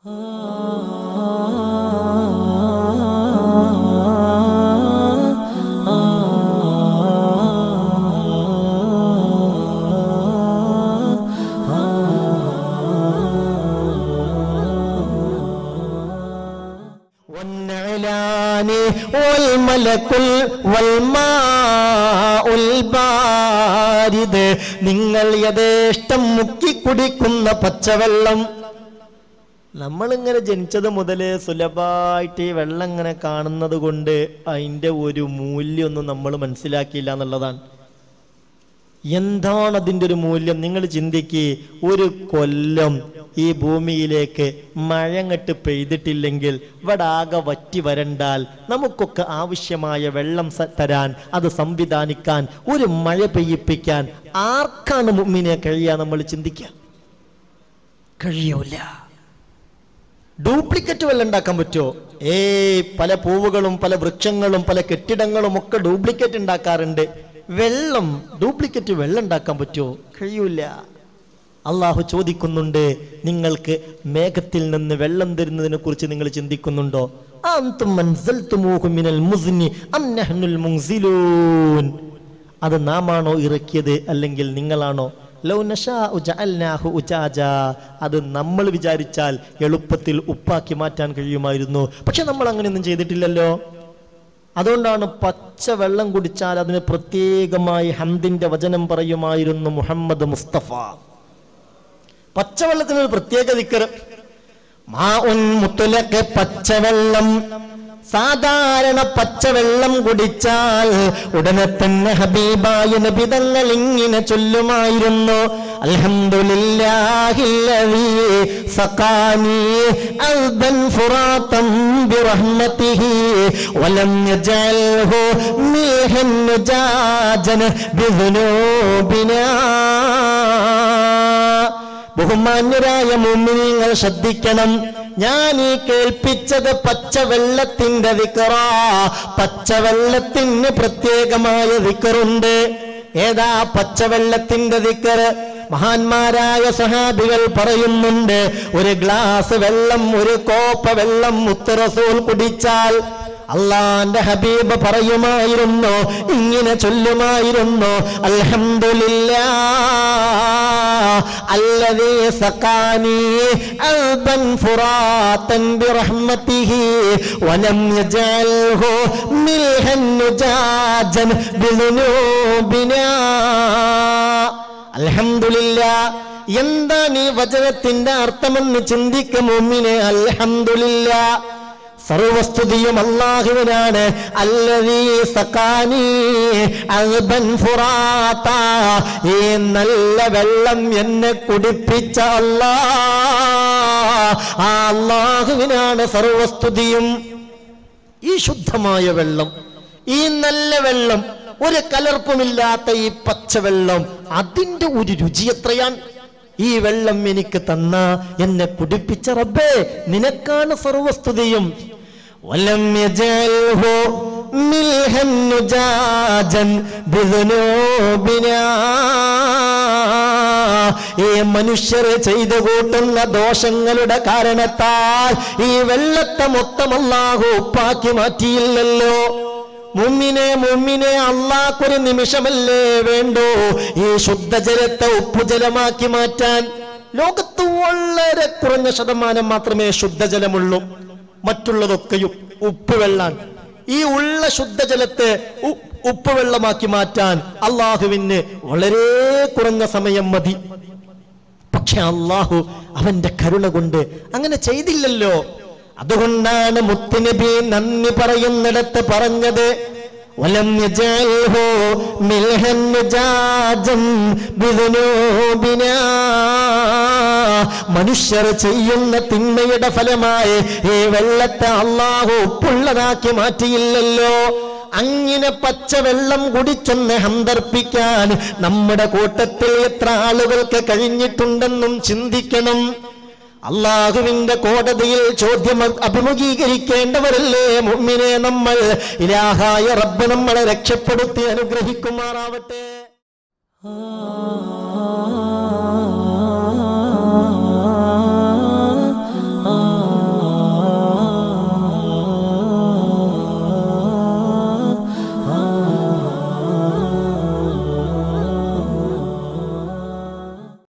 والنعلان والملك والماء البارد നിങ്ങൾ യഥേഷ്ടം മുക്കി കുടിക്കുന്ന പച്ചവെള്ളം നമ്മളിങ്ങനെ ജനിച്ചത് മുതലേ സുലഭമായിട്ട് ഈ വെള്ളം ഇങ്ങനെ കാണുന്നത് കൊണ്ട് അതിൻ്റെ ഒരു മൂല്യമൊന്നും നമ്മൾ മനസ്സിലാക്കിയില്ല എന്നുള്ളതാണ് എന്താണ് അതിൻ്റെ ഒരു മൂല്യം നിങ്ങൾ ചിന്തിക്ക് ഒരു കൊല്ലം ഈ ഭൂമിയിലേക്ക് മഴങ്ങട്ട് പെയ്തിട്ടില്ലെങ്കിൽ ഇവിടെ ആകെ വറ്റി വരണ്ടാൽ നമുക്കൊക്കെ ആവശ്യമായ വെള്ളം സ- തരാൻ അത് സംവിധാനിക്കാൻ ഒരു മഴ പെയ്യിപ്പിക്കാൻ ആർക്കാണ് മുമ്മിനെ കഴിയുക നമ്മൾ ചിന്തിക്കുക കഴിയൂല ഡ്യൂപ്ലിക്കേറ്റ് വെള്ളം ഉണ്ടാക്കാൻ പറ്റുമോ ഏയ് പല പൂവുകളും പല വൃക്ഷങ്ങളും പല കെട്ടിടങ്ങളും ഒക്കെ ഡ്യൂപ്ലിക്കേറ്റ് ഉണ്ടാക്കാറുണ്ട് വെള്ളം ഡ്യൂപ്ലിക്കേറ്റ് വെള്ളം ഉണ്ടാക്കാൻ പറ്റുമോ കഴിയൂല അള്ളാഹു ചോദിക്കുന്നുണ്ട് നിങ്ങൾക്ക് മേഘത്തിൽ നിന്ന് വെള്ളം തരുന്നതിനെ കുറിച്ച് നിങ്ങൾ ചിന്തിക്കുന്നുണ്ടോ അന്തും അൻസൽതുമൂഹു മിനൽ മുസ്നി അം നഹ്നുൽ മുൻസിലൂൻ അത് നാമാണോ ഇറക്കിയത് അല്ലെങ്കിൽ നിങ്ങളാണോ ലൗ നശാഉ ജഅൽനാഹു ഉജാജ അത് നമ്മൾ വിചാരിച്ചാൽ എളുപ്പത്തിൽ ഉപ്പാക്കി മാറ്റാൻ കഴിയുമായിരുന്നു പക്ഷെ നമ്മൾ അങ്ങനെയൊന്നും ചെയ്തിട്ടില്ലല്ലോ അതുകൊണ്ടാണ് പച്ച വെള്ളം കുടിച്ചാൽ അതിന് പ്രത്യേകമായി ഹംദിന്റെ വചനം പറയുമായിരുന്നു മുഹമ്മദ് മുസ്തഫ പച്ചവെള്ളത്തിന് ഒരു പ്രത്യേക ദിക്കർ മാ ഉൻ മുത്തുലക്ക് പച്ചവെള്ളം സാധാരണ പച്ചവെള്ളം കുടിച്ചാൽ ഉടനെ തന്നെ ഹബീബായ നബി തങ്ങൾ ഇങ്ങനെ ചൊല്ലുമായിരുന്നു അൽഹംദുലില്ലാഹില്ലദീ സഖാനി അൽബൻ ഫുറാത്തൻ ബിറഹ്മതിഹി വലം യജൽഹു മീഹൻ നുജാജൻ ബിദുനൂബിനാ ബഹുമാന്യരായ മുമ്മിനിങ്ങൾ ശ്രദ്ധിക്കണം ഞാൻ ഈ കേൾപ്പിച്ചത് പച്ചവെള്ളത്തിന്റെ വിക്കറ പച്ചവെള്ളത്തിന് പ്രത്യേകമായ വിക്കറുണ്ട് ഏതാ പച്ചവെള്ളത്തിന്റെ വിക്കറ് മഹാന്മാരായ സഹാബികൾ പറയുന്നുണ്ട് ഒരു ഗ്ലാസ് വെള്ളം ഒരു കോപ്പ വെള്ളം മുത്തറസൂൽ കുടിച്ചാൽ അള്ളാന്റെ ഹബീബ് പറയുമായിരുന്നു ഇങ്ങനെ ചൊല്ലുമായിരുന്നു അൽഹംദുലില്ലാ അല്ലദീ സഖാനി അൽബൻ ഫുറാത്തൻ ബിറഹ്മതിഹി വലം യജഅൽഹു മിൽഹൻ നുജാജൻ ബിദുനൂബിനാ അൽഹംദുലില്ലാ എന്താണ് ഈ വചനത്തിന്റെ അർത്ഥമെന്ന് ചിന്തിക്കും മുമ്മിനെ അൽഹംദുലില്ലാ സർവസ്തുതിയും അള്ളാഹുവിനാണ് അല്ലതീ സക്കാനി അൽബൻ ഫുറാത്ത ഈ നല്ല വെള്ളം എന്നെ കുടിപ്പിച്ച അല്ലാ ആ അള്ളാഹുവിനാണ് സർവസ്തുതിയും ഈ ശുദ്ധമായ വെള്ളം ഈ നല്ല വെള്ളം ഒരു കലർപ്പുമില്ലാത്ത ഈ പച്ചവെള്ളം അതിന്റെ ഒരു രുചി എത്രയാണ് ഈ വെള്ളം എനിക്ക് തന്ന എന്നെ കുടിപ്പിച്ച റബ്ബേ നിനക്കാണ് സർവസ്തുതിയും വലം യജൽഹു മിൽഹൻ നുജാജൻ ബിദുനൂബിനാ ഈ മനുഷ്യർ ചെയ്തു കൂട്ടുന്ന ദോഷങ്ങളുടെ കാരണത്താൽ ഈ വെള്ളത്തെ മൊത്തം അല്ലാഹു ഉപ്പാക്കി മാറ്റിയില്ലല്ലോ മുമ്മിനെ മുമ്മിനെ അള്ളാഹ്ക്കൊരു നിമിഷമല്ലേ വേണ്ടൂ ഈ ശുദ്ധജലത്തെ ഉപ്പുജലമാക്കി മാറ്റാൻ ലോകത്ത് വളരെ കുറഞ്ഞ ശതമാനം മാത്രമേ ശുദ്ധജലമുള്ളൂ മറ്റുള്ളതൊക്കെയും ഉപ്പുവെള്ളാൻ ഈ ഉള്ള ശുദ്ധജലത്തെ ഉ- ഉപ്പുവെള്ളമാക്കി മാറ്റാൻ അള്ളാഹുവിന് വളരെ കുറഞ്ഞ സമയം മതി പക്ഷെ അള്ളാഹു അവന്റെ കരുണ കൊണ്ട് അങ്ങനെ ചെയ്തില്ലല്ലോ അതുകൊണ്ടാണ് മുത്തുനബി നന്ദി പറയുന്നിടത്ത് പറഞ്ഞത് വലം യജഅൽഹു മിൽഹൻ നുജാജൻ ബിദുനൂബിനാ. മനുഷ്യർ ചെയ്യുന്ന തിന്മയുടെ ഫലമായി ഈ വെള്ളത്തെ അള്ളാഹു ഉപ്പുള്ളതാക്കി മാറ്റിയില്ലല്ലോ അങ്ങനെ പച്ചവെള്ളം കുടിച്ചൊന്ന് ഹന്തർപ്പിക്കാൻ നമ്മുടെ കൂട്ടത്തിൽ എത്ര ആളുകൾക്ക് കഴിഞ്ഞിട്ടുണ്ടെന്നും ചിന്തിക്കണം അള്ളാഹുവിന്റെ കോടതിയിൽ ചോദ്യം അഭിമുഖീകരിക്കേണ്ടവരല്ലേ മുമ്മിനെ നമ്മൾ ഇലാഹായ റബ്ബ് നമ്മളെ രക്ഷപ്പെടുത്തി അനുഗ്രഹിക്കുമാറാവട്ടെ ആ